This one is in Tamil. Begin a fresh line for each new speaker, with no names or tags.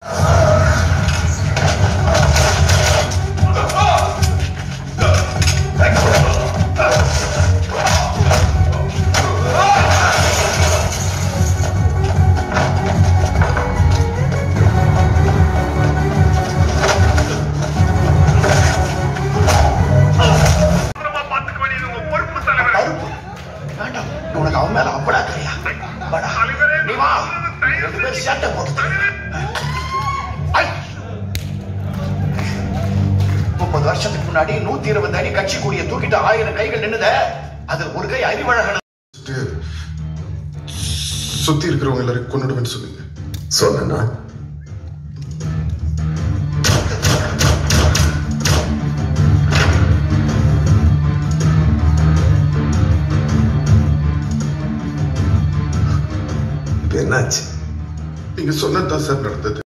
பத்திரமா பாத்துக்க வேண்டியது உங்க பொறுப்பு தலைவர்
கருப்பு வேண்டாம் உனக்கு அவன் மேல அவ்வளோ தெரியா வாடா நீ வா ரெண்டு பேரும் சட்டை போட்டு ஐ! முப்பது வருஷத்துக்கு முன்னாடி நூத்தி இருபது அடி கட்சி கூடிய தூக்கிட்டு ஆயிரம் கைகள் நின்னுத அது ஒரு கை அறிவழகன்
சுத்தி இருக்கிறவங்க எல்லாரும் கொண்டுடுவேன்னு சொன்னீங்க
சொன்னா என்னாச்சு
நீங்க சொன்னதுதான் சார் நடந்தது